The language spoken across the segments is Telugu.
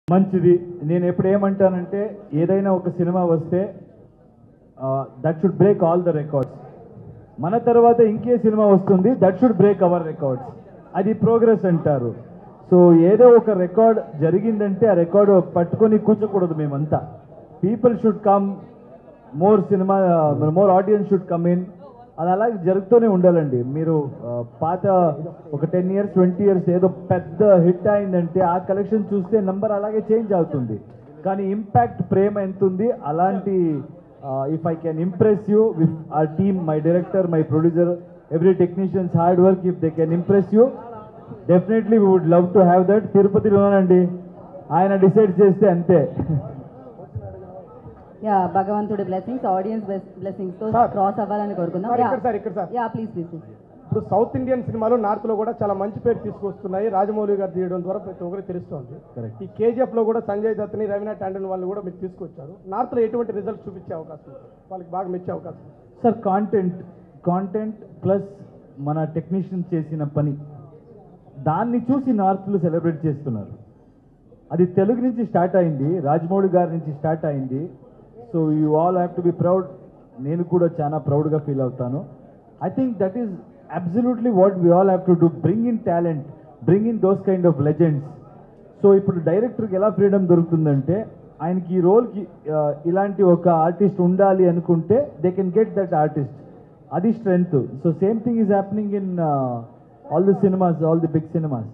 మంచిది నేను ఎప్పుడు ఏమంటానంటే ఏదైనా ఒక సినిమా వస్తే that should break all the records మన తర్వాత ఇంకే సినిమా వస్తుంది that should break our records అది ప్రోగ్రెస్ అంటారు సో ఏదో ఒక రికార్డ్ జరిగిందంటే ఆ రికార్డు పట్టుకొని కూర్చోకూడదు మేమంతా people should come more cinema more audience should come in అది అలాగే జరుగుతూనే ఉండాలండి మీరు ఆ, పాత ఒక టెన్ ఇయర్స్ ట్వంటీ ఇయర్స్ ఏదో పెద్ద హిట్ అయిందంటే ఆ కలెక్షన్ చూస్తే నంబర్ అలాగే చేంజ్ అవుతుంది కానీ ఇంపాక్ట్ ప్రేమ ఎంత ఉంది అలాంటి if I can impress you with our team my director my producer every technicians hard work if they can impress you definitely we would love to have that తిరుపతిలోనండి ఆయన డిసైడ్ చేస్తే అంతే యా భగవంతుడి బ్లెస్సింగ్స్ ఆడియన్స్ బ్లెస్సింగ్స్ తో సార్. క్రాస్ అవ్వాలని కోరుకుందాం సార్ ఇక్కడ సార్ ఇక్కడ సార్ యా ప్లీజ్ ప్లీజ్ ఇప్పుడు సౌత్ ఇండియన్ సినిమాలు నార్త్ లో కూడా చాలా మంచి పేరు తీసుకొస్తున్నాయి రాజమౌళి గారు తీయడం ద్వారా ప్రతి ఒక్కరికి తెలుస్తోంది Correct. ఈ కేజీఎఫ్ లో కూడా సంజయ్ దత్ని రవీనా టాండన్ వాళ్ళు కూడా మీరు తీసుకొచ్చారు నార్త్ లో ఎటువంటి రిజల్ట్ చూపించే అవకాశం ఉంది వాళ్ళకి బాగా మెచ్చే అవకాశం ఉంది సార్ కాంటెంట్ కాంటెంట్ ప్లస్ మన టెక్నీషియన్ చేసిన పని దాన్ని చూసి నార్త్లో సెలబ్రేట్ చేస్తున్నారు అది తెలుగు నుంచి స్టార్ట్ అయింది రాజమౌళి గారి నుంచి స్టార్ట్ అయింది so you all have to be proud నేను కూడా చాలా ప్రౌడ్గా ఫీల్ అవుతాను I think that is absolutely what we all have to do bring in talent bring in those kind of legends so ఇప్పుడు డైరెక్టర్కి ఎలా ఫ్రీడమ్ దొరుకుతుందంటే ఆయనకి ఈ రోల్కి ఇలాంటి ఒక ఆర్టిస్ట్ ఉండాలి అనుకుంటే they can get that artist అది strength so same thing is happening in all the cinemas all the big cinemas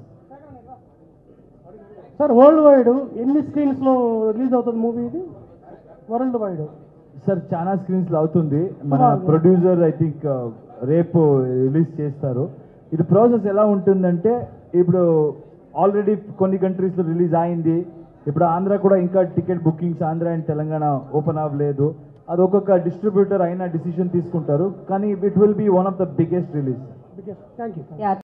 sir worldwide ఎన్ని స్క్రీన్స్ లో రిలీజ్ అవుతుంది మూవీ ఇది వరల్డ్ వైడ్ సార్ చాలా స్క్రీన్స్లో అవుతుంది మన ప్రొడ్యూసర్ ఐ థింక్ రేపు రిలీజ్ చేస్తారు ఇది ప్రాసెస్ ఎలా ఉంటుందంటే ఇప్పుడు ఆల్రెడీ కొన్ని కంట్రీస్లో రిలీజ్ అయింది ఇప్పుడు ఆంధ్ర కూడా ఇంకా ticket bookings Andhra and Telangana open అవ్వలేదు అది ఒక్కొక్క డిస్ట్రిబ్యూటర్ అయినా డిసిషన్ తీసుకుంటారు కానీ it will be one of the biggest release thank you yeah